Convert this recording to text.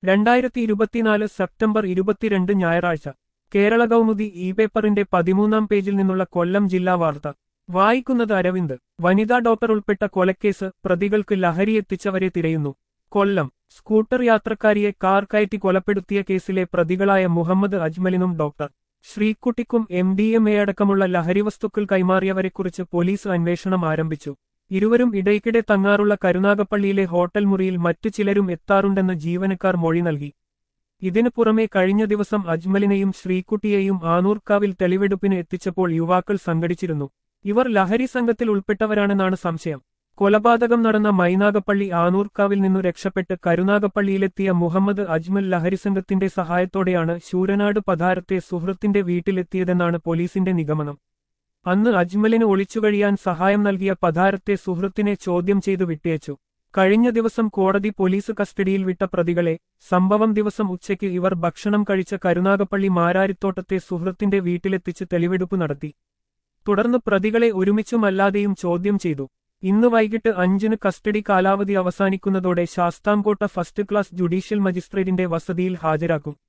രണ്ടായിരത്തി ഇരുപത്തിനാല് സെപ്റ്റംബർ ഇരുപത്തിരണ്ട് ഞായറാഴ്ച കേരള കൗമുദി ഇ പേപ്പറിന്റെ പതിമൂന്നാം പേജിൽ നിന്നുള്ള കൊല്ലം ജില്ലാ വാർത്ത വായിക്കുന്നത് അരവിന്ദ് വനിതാ ഡോക്ടർ ഉൾപ്പെട്ട കൊലക്കേസ് പ്രതികൾക്ക് ലഹരി എത്തിച്ചവരെ തിരയുന്നു കൊല്ലം സ്കൂട്ടർ യാത്രക്കാരിയെ കാർ കയറ്റി കൊലപ്പെടുത്തിയ കേസിലെ പ്രതികളായ മുഹമ്മദ് അജ്മലിനും ഡോക്ടർ ശ്രീക്കുട്ടിക്കും എം ഡി എം എ അടക്കമുള്ള ലഹരിവസ്തുക്കൾ കൈമാറിയവരെക്കുറിച്ച് പോലീസ് അന്വേഷണം ആരംഭിച്ചു ഇരുവരും ഇടയ്ക്കിടെ തങ്ങാറുള്ള കരുനാഗപ്പള്ളിയിലെ ഹോട്ടൽ മുറിയിൽ മറ്റു ചിലരും എത്താറുണ്ടെന്ന് ജീവനക്കാർ മൊഴി നൽകി ഇതിനു പുറമെ കഴിഞ്ഞ ദിവസം അജ്മലിനെയും ശ്രീക്കുട്ടിയെയും ആനൂർക്കാവിൽ തെളിവെടുപ്പിന് എത്തിച്ചപ്പോൾ യുവാക്കൾ സംഘടിച്ചിരുന്നു ഇവർ ലഹരി സംഘത്തിൽ ഉൾപ്പെട്ടവരാണെന്നാണ് സംശയം കൊലപാതകം നടന്ന മൈനാഗപ്പള്ളി ആനൂർക്കാവിൽ നിന്നു രക്ഷപ്പെട്ട് കരുനാഗപ്പള്ളിയിലെത്തിയ മുഹമ്മദ് അജ്മൽ ലഹരി സംഘത്തിന്റെ സഹായത്തോടെയാണ് ശൂരനാട് പധാരത്തെ സുഹൃത്തിന്റെ വീട്ടിലെത്തിയതെന്നാണ് പോലീസിന്റെ നിഗമനം അന്ന് അജ്മലിന് ഒളിച്ചുകഴിയാൻ സഹായം നൽകിയ പധാരത്തെ സുഹൃത്തിനെ ചോദ്യം ചെയ്തു വിട്ടയച്ചു കഴിഞ്ഞ ദിവസം കോടതി പോലീസ് കസ്റ്റഡിയിൽ വിട്ട പ്രതികളെ സംഭവം ദിവസം ഉച്ചയ്ക്ക് ഇവർ ഭക്ഷണം കഴിച്ച കരുനാഗപ്പള്ളി മാരാരിത്തോട്ടത്തെ സുഹൃത്തിന്റെ വീട്ടിലെത്തിച്ച് തെളിവെടുപ്പ് നടത്തി തുടർന്ന് പ്രതികളെ ഒരുമിച്ചുമല്ലാതെയും ചോദ്യം ചെയ്തു ഇന്ന് വൈകിട്ട് അഞ്ചിന് കസ്റ്റഡി കാലാവധി അവസാനിക്കുന്നതോടെ ശാസ്താംകോട്ട ഫസ്റ്റ് ക്ലാസ് ജുഡീഷ്യൽ മജിസ്ട്രേറ്റിന്റെ വസതിയിൽ ഹാജരാക്കും